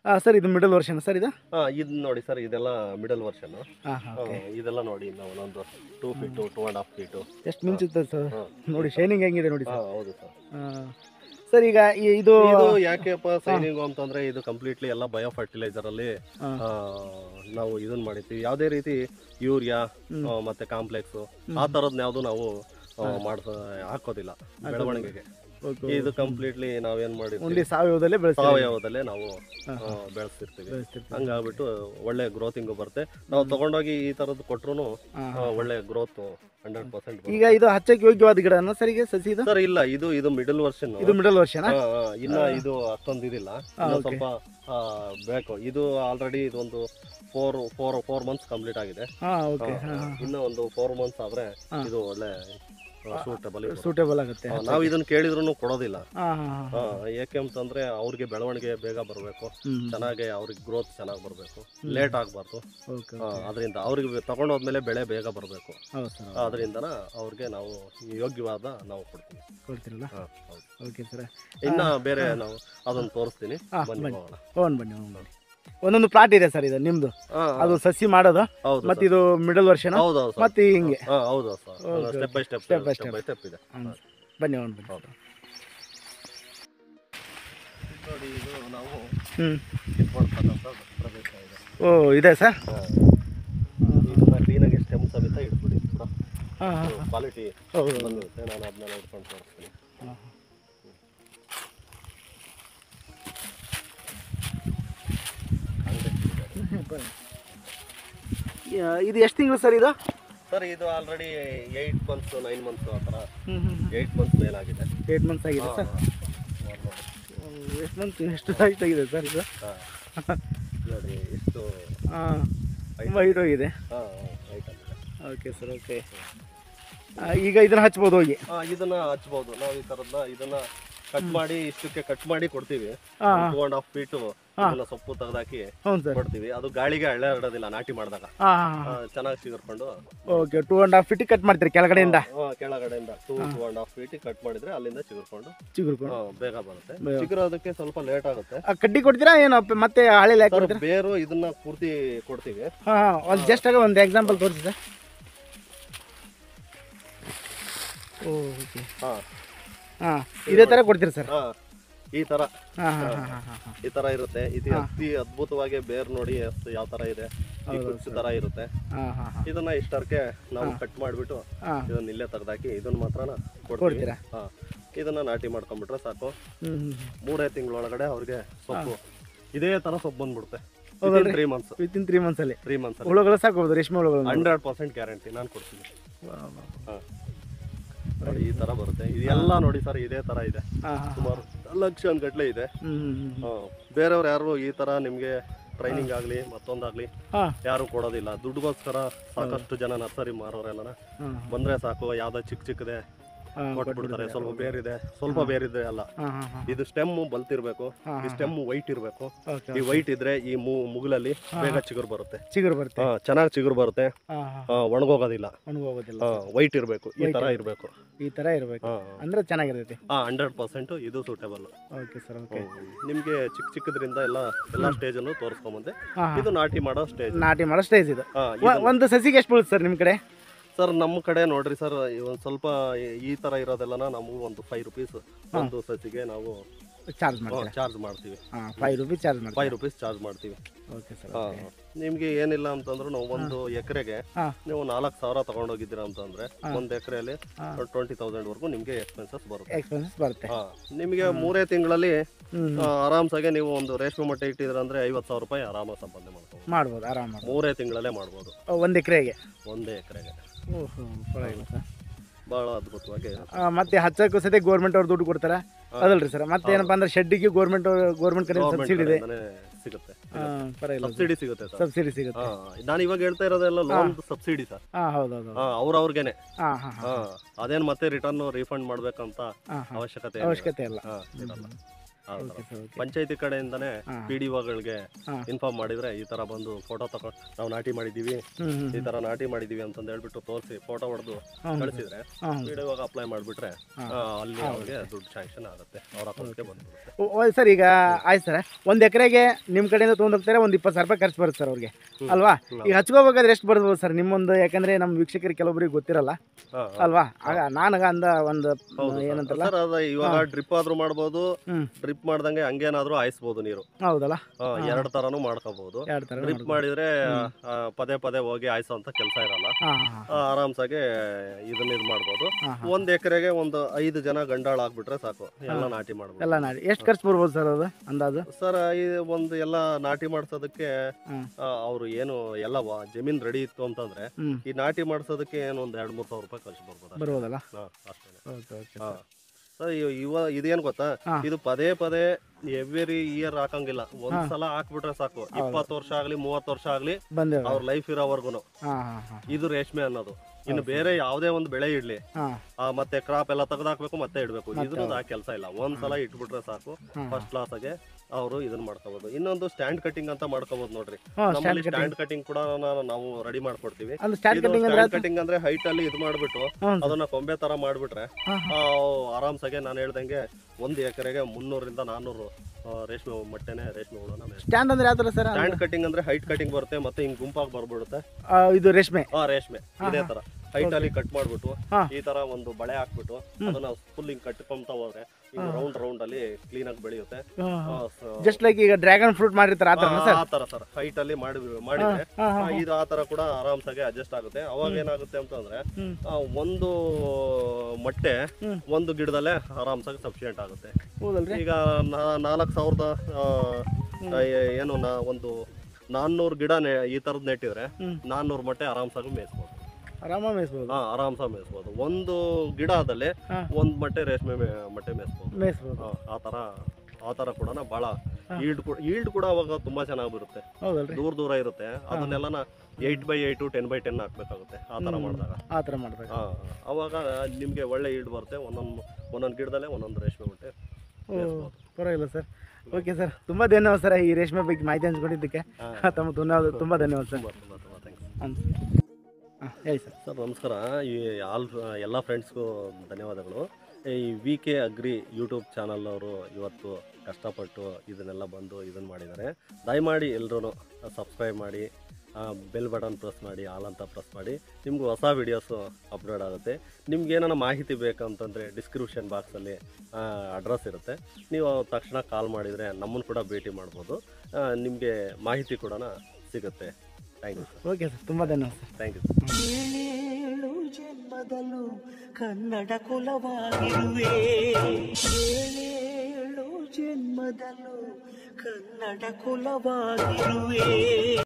Sir ಇದು middle ವರ್ಷನ sir ಇದು ಹಾ ಇದು ನೋಡಿ ಸರ್ ಇದೆಲ್ಲ ಮಿಡಲ್ ವರ್ಷನ್ ಹಾಂ ಹಾಂ ಓಕೆ ಇದೆಲ್ಲ ನೋಡಿ ನಾವು ಒಂದೊಂದು two feet two and half feet ಎಷ್ಟು ಮಿಂಚುತ್ತೆ ಸರ್ ಹಾ. ನೋಡಿ ಶೈನಿಂಗ್ ಹೆಂಗಿದೆ ನೋಡಿ ಹಾ ಸರ್ ಹೌದು ಸರ್ ಸರ್ ಈಗ ಈ- ಇದು ಇದು ಯಾಕೆಪ್ಪ ಸೈನಿಂಗ್ ಅಂತಂದ್ರೆ ಇದು ಕಂಪ್ಲೀಟ್ಲಿ ಎಲ್ಲ ಬಯೋ ಫರ್ಟಿಲೈಸರ್ ಅಲ್ಲಿ ಹಾ. ಆ, ನಾವು ಇದನ್ನ ಮಾಡಿರ್ತೀವಿ ಯಾವುದೇ ರೀತಿ ಯೂರಿಯಾ ಹ್ಮ್. ಮತ್ತೆ ಕಾಂಪ್ಲೆಕ್ಸ್ ಆ ತರದ್ನ ಯಾವುದು ನಾವು ಮಾಡ್ಸ ಹಾಕೋದಿಲ್ಲ ಬೆಳವಣಿಗೆಗೆ ಓಕೆ ಇದು ಕಂಪ್ಲೀಟ್ಲಿ ನಾವೇನ್ ಓನ್ಲಿ ಮಾಡಿರ್ತೀವಿ ಸಾವಯವದಲ್ಲೇ ಬೆಳೆಸ್ತೀವಿ ಸಾವಯವದಲ್ಲೇ ನಾವು ಹಾ, ಆ, ಬೆಳೆಸ್ತಿರ್ತೀವಿ ಬೆಳೆಸ್ತಿರ್ತೀವಿ ಹಂಗಾಗ್ಬಿಟ್ಟು ಒಳ್ಳೆ ಗ್ರೋತಿಂಗು ಬರುತ್ತೆ ನಾವು ತಗೊಂಡೋಗಿ ಈ ತರದ್ದು ಕೊಟ್ರು ಹಾ, ಹಾ. ಒಳ್ಳೆ ಗ್ರೋತ್ ಹಂಡ್ರೆಡ್ ಪರ್ಸೆಂಟ್ ಈಗ ಇದು ಹಚ್ಚಕ್ಕೆ ಯೋಗ್ಯವಾದ ಗಿಡ ಸರ್ ಈಗ ಸಸಿ ಇದು ಸರ್ ಇಲ್ಲ ಇದು ಇದು ಮಿಡಲ್ ವರ್ಷನ್ ಇದು ಮಿಡಲ್ ವರ್ಷನಾ ಇನ್ನ ಇದು ಅಷ್ಟೊಂದು ಇದಿಲ್ಲ ಹಾ, ಇನ್ನು okay. ಸ್ವಲ್ಪ ಆ, ಬೇಕು ಇದು ಆಲ್ರೆಡಿ ಇದೊಂದು four four four months complete ಆಗಿದೆ ಹಾಂ ಓಕೆ ಆ, ಹಾಂ ಇನ್ನು ಒಂದು ಫೋರ್ ಮಂತ್ಸ್ ಆದ್ರೆ ಹಾ. ಇದು ಒಳ್ಳೆ ಸೂಟಬಲ್ ಸೂಟೇಬಲ್ ಆಗುತ್ತೆ ನಾವು ಇದನ್ನ ಕೇಳಿದ್ರು ಕೊಡೋದಿಲ್ಲ ಹಾಂ ಹಾಂ ಆ, ಯಾಕೆ ಅಂತಂದ್ರೆ ಅವ್ರಿಗೆ ಬೆಳವಣಿಗೆ ಬೇಗ ಬರಬೇಕು ಹ್ಞೂ ಚೆನ್ನಾಗಿ ಅವ್ರಿಗೆ ಗ್ರೋತ್ ಚೆನ್ನಾಗಿ ಬರಬೇಕು ಲೇಟ್ ಆಗಬಾರ್ದು ಓಕೆ ಅದರಿಂದ ಅವ್ರಿಗೆ ತಗೊಂಡೋದ್ಮೇಲೆ ಬೆಳೆ ಬೇಗ ಬರಬೇಕು ಹೌದು ಸರ್ ಅದರಿಂದನ ಅವ್ರಿಗೆ ನಾವು ಯೋಗ್ಯವಾದ ನಾವು ಕೊಡ್ತೀವಿ ಕೊಡ್ತೀರಲ್ಲ ಹಾ, ಹೌದು. ಓಕೆ ಸರ್ ಇನ್ನ ಬೇರೆ ನಾವು ಅದನ್ನ ತೋರಿಸ್ತೀನಿ ಹಾ, ಬನ್ನಿ ಬನ್ನಿ. ಹೋಗೋಣ ಹೋಗೋಣ ಬನ್ನಿ ಹೋಗೋಣ ಬನ್ನಿ ಒಂದೊಂದು ಪ್ಲಾಟ್ ಇದೆ ಸರ್ ಇದು ನಿಮ್ಮದು ಹಾ, ಅದು ಸಸಿ ಮಾಡೋದು ಹೌದು ಮತ್ತು ಇದು ಮಿಡಲ್ ವರ್ಷನ ಹೌದು ಹೌದು ಮತ್ತು ಹಿಂಗೆ ಹಾ, ಹೌದು sir Okay, step by step Step by step by step ಇದೆ ಹ್ಮ್. ಬನ್ನಿ ಹೋಗೋಣ ಬನ್ನಿ ಹೌದು. ನೋಡಿ ಇದು ನಾವು ಹ್ಞೂ ಕಿತ್ಕೊಳ್ತಕ್ಕಂಥ ಪ್ರದೇಶ ಇದೆ ಓ ಇದೆ ಸರ್ ಹಾ. ಇದನ್ನ ಕ್ಲೀನಾಗಿ ಸ್ಟೆಮ್ ಸಮೇತ ಇಟ್ಬಿಡಿ ಹಾಂ ಹಾಂ ಕ್ವಾಲಿಟಿ ಹೌದು ಬಂದಿರುತ್ತೆ ನಾನು ಅದನ್ನೆಲ್ಲ ಇಟ್ಕೊಂಡು ತೋರಿಸ್ತೀನಿ ಯಾ- ಇದು ಎಷ್ಟು ತಿಂಗಳು ಸರ್ ಇದು ಸರ್ ಇದು already eight months nine months ಆ ಥರ ಹ್ಞೂ ಹ್ಞೂ ಏಯ್ಟ್ ಮಂತ್ಸ್ ಮೇಲಾಗಿದೆ ಏಟ್ ಮಂತ್ಸ್ ಆಗಿದೆ ಸರ್ ಎಷ್ಟು ಮಂತ್ ಎಷ್ಟು ಹೈಟ್ ಆಗಿದೆ ಸರ್ ಇದು ಹಾಂ ನೋಡಿ ಎಷ್ಟು ಹಾಂ ತುಂಬ ಹೈಟ್ ಹೋಗಿದೆ ಹಾಂ ರೈಟ್ ಆಗಿದೆ ಓಕೆ ಸರ್ ಓಕೆ ಈಗ ಇದನ್ನ ಹಚ್ಬೋದು ಹೋಗಿ ಆ, ಇದನ್ನ ಹಚ್ಬೋದು ನಾವು ಈ ತರದ್ನ ಇದನ್ನ ಕಟ್ ಮಾಡಿ ಇಷ್ಟಕ್ಕೆ ಕಟ್ ಮಾಡಿ ಕೊಡ್ತೀವಿ ಹಾಂ ಟೂ ಅಂಡ್ ಹಾಫ್ ಫೀಟು ಇದನ್ನ ಸೊಪ್ಪು ತೆಗೆದಾಕಿ ಹ್ಞೂ ಸರ್ ಕೊಡ್ತೀವಿ ಅದು ಗಾಳಿಗೆ ಹರಡೋದಿಲ್ಲ ನಾಟಿ ಮಾಡಿದಾಗ ಹಾಂ ಹಾಂ ಚೆನ್ನಾಗಿ ಸಿಗರ್ಕೊಂಡು ಓಕೆ ಟೂ ಆ್ಯಂಡ್ ಹಾಫ್ ಫೀಟಿಗೆ ಕಟ್ ಮಾಡ್ತೀರಿ ಕೆಳಗಡೆಯಿಂದ ಆ, ಕೆಳಗಡೆಯಿಂದ two two and half feet cut ಮಾಡಿದ್ರೆ ಅಲ್ಲಿಂದ ಚಿಗುರ್ಕೊಂಡು ಚಿಗುರ್ಕೊಂಡು ಆ, ಬೇಗ ಬರುತ್ತೆ ಬೇಗ. ಚಿಗುರೋದಕ್ಕೆ ಸ್ವಲ್ಪ ಲೇಟ್ ಆಗುತ್ತೆ ಆ, ಕಡ್ಡಿ ಕೊಡ್ತೀರಾ ಏನು ಪ- ಮತ್ತೆ ಹಳೆ ಹಾಕಿ ಸರ್ ಕೊಡ್ತೀರಾ ಬೇರು ಇದನ್ನ ಪೂರ್ತಿ ಕೊಡ್ತೀವಿ ಹಾಂ ಹಾಂ ಒಂದು ಜಸ್ಟ್ ಆಗ ಒಂದು ಎಕ್ಸಾಂಪಲ್ ತೋರಿಸಿ ಸರ್ ಓಕೆ ಹಾ ಹಾಂ ಇದೇ ಥರ ಕೊಡ್ತೀರಿ ಸರ್ ಹಾ ಈ ತರ ಹಾಂ ಹಾಂ ಹಾಂ ಹಾಂ ಹಾಂ ಹಾಂ ಈ ತರ ಇರುತ್ತೆ ಇದು ಅತಿ ಅದ್ಭುತವಾಗಿ ಬೇರ್ ನೋಡಿ ಎಷ್ಟು ಯಾವ ತರ ಇದೆ ಈ ಕುಚ್ಚು ತರ ಇರುತ್ತೆ ಹಾಂ ಹಾಂ ಹಾಂ ಇದನ್ನ ಇಷ್ಟಕ್ಕೆ ನಾವು ಕಟ್ ಮಾಡಿಬಿಟ್ಟು ಹಾಂ ಇದನ್ನ ಇಲ್ಲೇ ತೆಗ್ದಾಕಿ ಇದನ್ನ ಮಾತ್ರ ಕೊಡ್ತೀವಿ ಕೊಡ್ತೀರಾ ಹಾ ಇದನ್ನ ನಾಟಿ ಮಾಡ್ಕೊಂಡ್ಬಿಟ್ರೆ ಸಾಕು ಹ್ಞೂ ಹ್ಞೂ ಮೂರೇ ತಿಂಗಳೊಳಗಡೆ ಅವ್ರಿಗೆ ಸೊಪ್ಪು ಇದೇ ತರ ಸೊಪ್ಪು ಬಂದ್ಬಿಡುತ್ತೆ ಹೌದಲ್ರಿ? ತ್ರೀ ಮಂತ್ಸ್ ವಿತಿನ್ ತ್ರೀ ಮಂತ್ಸಲ್ಲಿ ತ್ರೀ ಮಂತ್ಸ್ ಹುಳುಗಳು ಸಾಕೋಬೋದು ರೇಷ್ಮೆ ಹುಳುಗಳು ಹಂಡ್ರೆಡ್ ಪರ್ಸೆಂಟ್ ಗ್ಯಾರಂಟಿ ನಾನು ಕೊಡ್ತೀನಿ ಹಾ ನೋಡಿ ಈ ತರ ಬರುತ್ತೆ ಇದೆಲ್ಲ ನೋಡಿ ಸರ್ ಇದೇ ತರ ಇದೆ ಹಾಂ ಹಾಂ ಸುಮಾರು ಲಕ್ಷ ಗಟ್ಲೆ ಇದೆ ಹ್ಞೂ ಹ್ಞೂ ಹಾ. ಬೇರೆಯವ್ರು ಯಾರು ಈ ತರ ನಿಮ್ಗೆ ಟ್ರೈನಿಂಗ್ ಆಗ್ಲಿ ಮತ್ತೊಂದಾಗ್ಲಿ ಹಾಂ ಯಾರು ಕೊಡೋದಿಲ್ಲ ದುಡ್ಡುಗೋಸ್ಕರ ಸಾಕಷ್ಟು ಜನ ನರ್ಸರಿ ಮಾರೋರೆಲ್ಲ ಹಾಂ ಬಂದ್ರೆ ಸಾಕು ಯಾವ್ದೋ ಚಿಕ್ಕ ಚಿಕ್ಕದೆ ಹಾಂ ಕೊಟ್ಬಿಡ್ತಾರೆ ಸ್ವಲ್ಪ ಬೇರಿದೆ ಸ್ವಲ್ಪ ಬೇರಿದೆ ಅಲ್ಲ ಹಾಂ ಹಾಂ ಹಾಂ ಇದು ಸ್ಟೆಮ್ ಬಲ್ತಿರ್ಬೇಕು ಹಾ, ಈ ಸ್ಟೆಮ್ ವೈಟ್ ಇರಬೇಕು ಓಕೆ ಈ ವೈಟ್ ಇದ್ರೆ ಈ ಮು ಮುಗುಲಲ್ಲಿ ಬೇಗ ಚಿಗುರು ಬರುತ್ತೆ ಚಿಗುರು ಬರುತ್ತೆ ಚೆನ್ನಾಗಿ ಚಿಗುರು ಬರುತ್ತೆ ಹಾಂ ಹಾಂ ಆ, ಒಣಗೋಗೋದಿಲ್ಲ ಒಣಗೋಗೋದಿಲ್ಲ ವೈಟ್ ಇರಬೇಕು ಈ ತರ ಇರಬೇಕು ಈ ಥರ ಇರಬೇಕು ಅಂದ್ರೆ ಚೆನ್ನಾಗಿರ್ತೈತಿ ಹಂಡ್ರೆಡ್ ಪರ್ಸೆಂಟ್ ಇದು ಸೂಟೇಬಲ್ ಓಕೆ ಸರ್ ಓಕೆ ನಿಮ್ಗೆ ಚಿಕ್ಕ ಚಿಕ್ಕದ್ರಿಂದ ಎಲ್ಲ ಎಲ್ಲ ಸ್ಟೇಜ್ ಅನ್ನು ತೋರಿಸ್ಕೊಂಬಂದೆ ಹಾಂ ಹಾಂ ಇದು ನಾಟಿ ಮಾಡೋ ಸ್ಟೇಜ್ ನಾಟಿ ಮಾಡೋ ಸ್ಟೇಜ್ ಇದು ಒ- ಒಂದು ಸಸಿಗೆ ಎಷ್ಟು ಬೀಳುತ್ತೆ ಸರ್ ನಿಮ್ಮ ಕಡೆ ಸರ್ ನಮ್ಮ ಕಡೆ ನೋಡ್ರಿ ಸರ್ ಒಂದು ಸ್ವಲ್ಪ ಈ- ಈ ತರ ಇರೋದೆಲ್ಲನ ನಾವು ಒಂದು ಫೈವ್ ರುಪೀಸ್ ಒಂದು ಸಸಿಗೆ ನಾವು ಚಾರ್ಜ್ ಮಾಡ್ತೀರಾ ಚಾರ್ಜ್ ಮಾಡ್ತೀವಿ ಹಾಂ ಫೈವ್ ರುಪೀಸ್ ಚಾರ್ಜ್ ಮಾಡ್ತೀರಾ ಫೈವ್ ರುಪೀಸ್ ಚಾರ್ಜ್ ಮಾಡ್ತೀವಿ ಓಕೆ ಸರ್ ಹಾ. ನಿಮ್ಗೆ ಏನಿಲ್ಲ ಅಂತಂದ್ರೆ ನಾವು ಒಂದು ಎಕರೆಗೆ ಹಾಂ ನೀವು ನಾಲ್ಕು ಸಾವಿರ ತಗೊಂಡೋಗಿದ್ದೀರಾ ಅಂತಂದ್ರೆ ಒಂದು ಎಕರೆಯಲ್ಲಿ ಹಾ. ಟ್ವೆಂಟಿ ತೌಸಂಡ್ ವರ್ಗು ನಿಮ್ಗೆ ಎಕ್ಸ್ಪೆನ್ಸಸ್ ಬರುತ್ತೆ ಎಕ್ಸ್ಪೆನ್ಸಸ್ ಬರುತ್ತೆ ಹಾ ನಿಮಗೆ ಮೂರೇ ತಿಂಗಳಲ್ಲಿ ಹ್ಞೂ ಆ, ಆರಾಮ್ಸಾಗೆ ನೀವು ಒಂದು ರೇಷ್ಮೆ ಮೊಟ್ಟೆ ಇಟ್ಟಿದ್ರೆ ಅಂದ್ರೆ ಐವತ್ತು ಸಾವಿರ ರೂಪಾಯಿ ಆರಾಮಾಗಿ ಸಂಪಾದನೆ ಮಾಡ್ಬೋದು ಮಾಡ್ಬೋದು ಆರಾಮ ಮಾಡ್ಬೋದು ಮೂರೇ ತಿಂಗಳಲ್ಲೇ ಮಾಡ್ಬೋದು ಒಂದು ಎಕರೆಗೆ ಒಂದೇ ಎಕರೆಗೆ ಓಹೋ ಪರವಾಗಿಲ್ಲ ಸರ್ ಬಹಳ ಅದ್ಭುತವಾಗಿ ಆ, ಮತ್ತೆ ಹಚ್ಚಕ್ಕೂ ಸತಿ ಗೌರ್ಮೆಂಟ್ ಅವ್ರು ದುಡ್ಡು ಕೊಡ್ತಾರ ಅದಲ್ರಿ ಸರ್ ಮತ್ತೆ ಏನಪ್ಪ ಅಂದ್ರೆ ಶೆಡ್ಡಿಗೆ ಗೌರ್ಮೆಂಟ್ ಗೌರ್ಮೆಂಟ್ ಕಡೆ ಗೌರ್ಮೆಂಟ್ ಸಬ್ಸಿಡಿ ಇದೆ ಕಡೆಯಿಂದನೇ ಸಿಗುತ್ತೆ ಹಾಂ ಪರವಾಗಿಲ್ಲ ಸಬ್ಸಿಡಿ ಸಿಗುತ್ತೆ ಸರ್ ಸಬ್ಸಿಡಿ ಸಿಗುತ್ತೆ ಹಾ ನಾನು ಇವಾಗ ಹೇಳ್ತಾ ಇರೋದೆಲ್ಲ ಲೋನ್ ಸಬ್ಸಿಡಿ ಸರ್ ಹಾಂ ಹೌದು ಹೌದು ಹಾ ಅವ್ರವ್ರಿಗೇನೆ ಹಾಂ ಹಾಂ ಹಾಂ ಹಾ ಅದೇನ್ ಮತ್ತೆ ರಿಟರ್ನ್ ರೀಫಂಡ್ ಮಾಡ್ಬೇಕಂತ ಹಾಂ ಹಾಂ ಅವಶ್ಯಕತೆ ಏನಿಲ್ಲ. ಅವಶ್ಯಕತೆ ಇಲ್ಲ ಹಾ, ಇರಲ್ಲ. ಆ ಥರ. ಓಕೆ ಸರ್ ಓಕೆ ಪಂಚಾಯತಿ ಕಡೆಯಿಂದಾನೇ ಹಾ. ಪಿ ಡಿ ಒಗಳಿಗೆ ಹಾ. ಇನ್ಫಾರ್ಮ್ ಮಾಡಿದ್ರೆ ಈ ತರ ಬಂದು ಫೋಟೋ ತಗೊಂಡು ನಾವು ನಾಟಿ ಮಾಡಿದೀವಿ ಹ್ಞೂ ಹ್ಞೂ ಈ ತರ ನಾಟಿ ಮಾಡಿದೀವಿ ಅಂತಂದು ಹೇಳ್ಬಿಟ್ಟು ತೋರಿಸಿ ಫೋಟೋ ಹೊಡೆದು ಹ್ಮ್. ಕಳಿಸಿದ್ರೆ ಹಾಂ ಪಿ ಡಿ ಒಗೆ ಅಪ್ಲೈ ಮಾಡಿಬಿಟ್ರೆ ಹಾ. ಅಲ್ಲಿ ಅವ್ರಿಗೆ ದುಡ್ಡು ಸ್ಯಾಂಕ್ಷನ್ ಆಗುತ್ತೆ ಅವ್ರ ಅಕೌಂಟ್ಗೆ ಬಂದ್ಬಿಡುತ್ತೆ ಸರ್ ಈಗ ಆಯ್ತು ಸರ್ ಒಂದು ಎಕರೆಗೆ ನಿಮ್ಮ ಕಡೆಯಿಂದ ತೊಗೊಂಡು ಹೋಗ್ತಾರೆ ಒಂದು ಇಪ್ಪತ್ತು ಸಾವಿರ ರೂಪಾಯಿ ಖರ್ಚು ಬರುತ್ತೆ ಸರ್ ಅವ್ರಿಗೆ ಹ್ಮ್. ಅಲ್ವಾ ಹ್ಮ್. ಈಗ ಹಚ್ಕೋಬೇಕಾದ್ರೆ ಎಷ್ಟು ಬರ್ಬೋದು ಸರ್ ನಿಮ್ಮೊಂದು ಯಾಕಂದ್ರೆ ನಮ್ಮ ವೀಕ್ಷಕರಿಗೆ ಕೆಲವೊಬ್ಬರಿಗೆ ಗೊತ್ತಿರಲ್ಲ ಹಾ, ಹಾ. ಅಲ್ವಾ ಆಗ ನಾನಾಗ ಅಂದ ಒಂದು ಹೌದು ಸರ್. ಏನಂತಲ್ಲ ಸರ್ ಅದ ಇವಾಗ ಡ್ರಿಪ್ ಆದ್ರೂ ಮಾಡ್ಬೋದು ಹ್ಮ್. ಡ್ರಿಪ್ ಮಾಡ್ದಂಗೆ ಹಂಗೇನಾದ್ರೂ ಆಯಿಸ್ಬೋದು ನೀರು ಹೌದಲ್ಲ ಆ, ಎರಡ್ ತರಾನು ಮಾಡ್ಕೋಬಹುದು ಎರಡು ಥರ ಡ್ರಿಪ್ ಮಾಡಿದ್ರೆ ಆ, ಪದೇ ಪದೇ ಹೋಗಿ ಆಯ್ಸೋ ಅಂತ ಕೆಲಸ ಇರಲ್ಲ ಹಾಂ ಹಾಂ ಆ, ಆರಾಮ್ಸಾಗೆ ಇದನ್ನ ಇದು ಮಾಡ್ಬೋದು ಹಾಂ ಹಾಂ ಒಂದ್ ಎಕರೆಗೆ ಒಂದು ಐದು ಜನ ಗಂಡಾಳ ಆಗ್ಬಿಟ್ರೆ ಸಾಕು ಎಲ್ಲ ನಾಟಿ ಮಾಡ್ಬೋದು ಎಲ್ಲ ನಾಡಿ ಎಷ್ಟು ಖರ್ಚು ಬರ್ಬೋದು ಸರ್ ಅದು ಅಂದಾಜು ಸರ್ ಈ ಒಂದು ಎಲ್ಲ ನಾಟಿ ಮಾಡ್ಸೋದಕ್ಕೆ ಹ್ಮ್. ಅವರು ಏನು ಎಲ್ಲ ವ- ಜಮೀನ್ ರೆಡಿ ಇತ್ತು ಅಂತಂದ್ರೆ ಹ್ಞೂ ಈ ನಾಟಿ ಮಾಡ್ಸೋದಕ್ಕೆ ಏನು ಒಂದು ಎರಡ್ ಮೂರ್ ಸಾವಿರ ರೂಪಾಯಿ ಖರ್ಚು ಬರ್ಬೋದು ಬರ್ಬೋದಲ್ಲ ಅಷ್ಟೇ ಓಕೆ ಓಕೆ ಹಾ. ಸರ್ ಇವ- ಇವ ಇದೇನ್ ಗೊತ್ತಾ ಹಾ. ಇದು ಪದೇ ಪದೇ ಎವ್ರಿ ಇಯರ್ ಹಾಕಂಗಿಲ್ಲ ಒಂದ್ ಸಲ ಹಾಕ್ಬಿಟ್ರೆ ಸಾಕು ಇಪ್ಪತ್ತು ವರ್ಷ ಆಗ್ಲಿ ಮೂವತ್ತು ವರ್ಷ ಆಗ್ಲಿ ಬಂದೇವೆ ಅವ್ರ ಲೈಫ್ ಇರೋವರ್ಗು ಹಾಂ ಹಾಂ ಹಾಂ ಇದು ರೇಷ್ಮೆ ಅನ್ನೋದು ಇನ್ನು ಬೇರೆ ಯಾವುದೇ ಒಂದು ಬೆಳೆ ಇಡ್ಲಿ ಹಾಂ ಆ, ಮತ್ತೆ ಕ್ರಾಪ್ ಎಲ್ಲ ತೆಗೆದಾಕ್ಬೇಕು ಮತ್ತೆ ಇಡ್ಬೇಕು ಇದ್ರದ್ದು ಆ ಕೆಲಸ ಇಲ್ಲ ಒಂದ್ ಸಲ ಇಟ್ಬಿಟ್ರೆ ಸಾಕು ಹ್ಮ್. ಫಸ್ಟ್ ಕ್ಲಾಸ್ ಆಗಿ ಅವರು ಇದನ್ನ ಮಾಡ್ಕೋಬಹುದು ಇನ್ನೊಂದು ಸ್ಟ್ಯಾಂಡ್ ಕಟಿಂಗ್ ಅಂತ ಮಾಡ್ಕೋಬಹುದು ನೋಡ್ರಿ ಹಾಂ ನಮ್ಮಲ್ಲಿ ಸ್ಟ್ಯಾಂಡ್ ಕಟಿಂಗ್ ಸ್ಟ್ಯಾಂಡ್ ಕಟಿಂಗ್ ಕೂಡ ನಾ- ನಾವು ರೆಡಿ ಮಾಡ್ಕೊಡ್ತೀವಿ ಅಂದ್ರೆ ಸ್ಟ್ಯಾಂಡ್ ಕಟಿಂಗ್ ಅಂದ್ರೆ ಸ್ಟ್ಯಾಂಡ್ ಕಟಿಂಗ್ ಅಂದ್ರೆ ಹೈಟ್ ಅಲ್ಲಿ ಇದು ಮಾಡ್ಬಿಟ್ಟು ಹ್ಞೂ ಅದನ್ನ ಕೊಂಬೆ ತರ ಮಾಡ್ಬಿಟ್ರೆ ಹಾಂ ಆ, ಆರಾಮ್ಸಾಗೆ ನಾನು ಹೇಳ್ದಂಗೆ ಒಂದು ಎಕರೆಗೆ ಮುನ್ನೂರಿಂದ ನಾನ್ನೂರು ಆ, ರೇಷ್ಮೆ ಮೊಟ್ಟೆನೆ ರೇಷ್ಮೆ ಹುಳನ ಮೇಯ್ಸ್ಬೋದು. ಸ್ಟ್ಯಾಂಡ್ ಅಂದ್ರೆ ಯಾವ ಥರ ಸರ್ ಸ್ಟ್ಯಾಂಡ್ ಕಟಿಂಗ್ ಅಂದ್ರೆ ಹೈಟ್ ಕಟಿಂಗ್ ಬರುತ್ತೆ ಮತ್ತೆ ಹಿಂಗ್ ಗುಂಪಾಗಿ ಬರ್ಬಿಡುತ್ತೆ ಇದು ರೇಷ್ಮೆ ಆ ರೇಷ್ಮೆ ಇದೇ ತರ ಹೈಟ್ ಅಲ್ಲಿ ಕಟ್ ಮಾಡ್ಬಿಟ್ಟು ಹಾ. ಈ ತರ ಒಂದು ಬಳೆ ಹಾಕ್ಬಿಟ್ಟು ಅದನ್ನ ಫುಲ್ ಹಿಂಗ್ ಕಟ್ಕೊಂತ ಹೋದ್ರೆ ಹಿಂಗ್ ರೌಂಡ್ ರೌಂಡ್ ಅಲ್ಲಿ ಕ್ಲೀನ್ ಆಗಿ ಬೆಳೆಯುತ್ತೆ ಆ, ಸ- ಜಸ್ಟ್ ಲೈಕ್ ಈಗ ಡ್ರ್ಯಾಗನ್ ಫ್ರೂಟ್ ಮಾಡಿರ್ತಾರೆ ಆ ಥರ ಆ, ಸರ್ ಆ ತರ ಸರ್ ಹೈಟ್ ಅಲ್ಲಿ ಮಾಡಿ ಮಾಡಿದ್ರೆ ಹಾಂ ಆ, ಹಾಂ ಇದು ಆ ತರ ಕೂಡ ಆರಾಮ್ಸಾಗಿ ಅಡ್ಜಸ್ಟ್ ಆಗುತ್ತೆ ಅವಾಗ ಏನಾಗುತ್ತೆ ಅಂತಂದ್ರೆ ಹ್ಮ್. ಆ, ಒಂದು ಮೊಟ್ಟೆ ಹ್ಮ್. ಒಂದು ಗಿಡದಲ್ಲೇ ಆರಾಮ್ಸಾಗಿ ಸಫಿಶಿಯಂಟ್ ಆಗುತ್ತೆ ಹೌದಲ್ರಿ ಈಗ ನಾಲ್ಕು ಸಾವಿರದ ಆ, ಏ- ಏನು ನಾ ಒಂದು ನಾನ್ನೂರು ಗಿಡ ನೆ ಈ ಥರದ್ದು ನೆಟ್ಟಿದ್ರೆ ಹ್ಮ್. ನಾನ್ನೂರು ಮೊಟ್ಟೆ ಆರಾಮ್ಸಾಗಿ ಮೇಯಿಸ್ಬೋದು ಆರಾಮಾಗಿ ಮೇಯಿಸ್ಬೋದು ಹಾ ಆರಾಮ್ಸಾಗಿ ಮೇಯಿಸ್ಬೋದು ಒಂದು ಗಿಡದಲ್ಲಿ ಹಾ. ಒಂದು ಮೊಟ್ಟೆ ರೇಷ್ಮೆ ಮೇ- ಮೊಟ್ಟೆ ಮೇಯಿಸ್ಬೋದು ಮೇಯಿಸ್ಬೋದು ಆ, ಆ ಥರ ಆ ಥರ ಕೂಡ ಭಾಳ ಈಲ್ಡ್ ಕೂಡ ಈಲ್ಡ್ ಕೂಡ ಅವಾಗ ತುಂಬ ಚೆನ್ನಾಗಿ ಬರುತ್ತೆ ಹೌದಲ್ರಿ ದೂರ ದೂರ ಇರುತ್ತೆ ಅದನ್ನೆಲ್ಲ eight by eight ten by ten ಹಾಕ್ಬೇಕಾಗುತ್ತೆ ಆ ಥರ ಮಾಡಿದಾಗ ಆ ಥರ ಮಾಡಿದಾಗ ಹಾ ಅವಾಗ ನಿಮಗೆ ಒಳ್ಳೆ ಈಲ್ಡ್ ಬರುತ್ತೆ ಒಂದೊಂದು ಒಂದೊಂದು ಗಿಡದಲ್ಲೇ ಒಂದೊಂದು ರೇಷ್ಮೆ ಮೊಟ್ಟೆ ಓ ಮೇಯಿಸ್ಬೋದು ಪರವಾಗಿಲ್ಲ ಸರ್ ಓಕೆ ಸರ್ ತುಂಬ ಧನ್ಯವಾದ ಸರ್ ಈ ರೇಷ್ಮೆ ಬಗ್ಗೆ ಮಾಹಿತಿ ಹಂಚ್ಕೊಂಡಿದ್ದಕ್ಕೆ ಹಾ. ತಮ್ಮ ಧನ್ಯವಾದ ತುಂಬ ಧನ್ಯವಾದ ಸರ್ ತುಂಬ ತುಂಬ ತುಂಬ ಥ್ಯಾಂಕ್ಸ್ ಹಾಂ ಹಾಂ ಹೇಳಿ ಸರ್ ಸರ್ ನಮಸ್ಕಾರ ಈ ಆಲ್ ಎಲ್ಲ ಫ್ರೆಂಡ್ಸ್ಗೂ ಧನ್ಯವಾದಗಳು ಈ ವಿ ಕೆ ಅಗ್ರಿ ಯೂಟ್ಯೂಬ್ ಚಾನಲ್ನವರು ಇವತ್ತು ಕಷ್ಟಪಟ್ಟು ಇದನ್ನೆಲ್ಲ ಬಂದು ಇದನ್ನು ಮಾಡಿದ್ದಾರೆ ದಯಮಾಡಿ ಎಲ್ಲರೂ ಸಬ್ಸ್ಕ್ರೈಬ್ ಮಾಡಿ ಬೆಲ್ ಬಟನ್ ಪ್ರೆಸ್ ಮಾಡಿ ಆಲ್ ಅಂತ ಪ್ರೆಸ್ ಮಾಡಿ ನಿಮಗೂ ಹೊಸ ವೀಡಿಯೋಸು ಅಪ್ಲೋಡ್ ಆಗುತ್ತೆ ನಿಮ್ಗೆ ಏನಾರ ಮಾಹಿತಿ ಬೇಕಂತಂದರೆ ಡಿಸ್ಕ್ರಿಪ್ಷನ್ ಬಾಕ್ಸಲ್ಲಿ ಅಡ್ರೆಸ್ ಇರುತ್ತೆ ನೀವು ತಕ್ಷಣ ಕಾಲ್ ಮಾಡಿದರೆ ನಮ್ಮನ್ನು ಕೂಡ ಭೇಟಿ ಮಾಡ್ಬೋದು ನಿಮಗೆ ಮಾಹಿತಿ ಕೂಡ ಸಿಗುತ್ತೆ thank you sir okay sir ತುಂಬ ಧನ್ಯವಾದ ಸರ್ ಥ್ಯಾಂಕ್ ಯು ಏಳು ಜನ್ಮದಲ್ಲೂ ಕನ್ನಡ ಕುಲವಾಗಿರುವೆ ಏಳೇಳು ಜನ್ಮದಲ್ಲೂ ಕನ್ನಡ ಕುಲವಾಗಿರುವೆ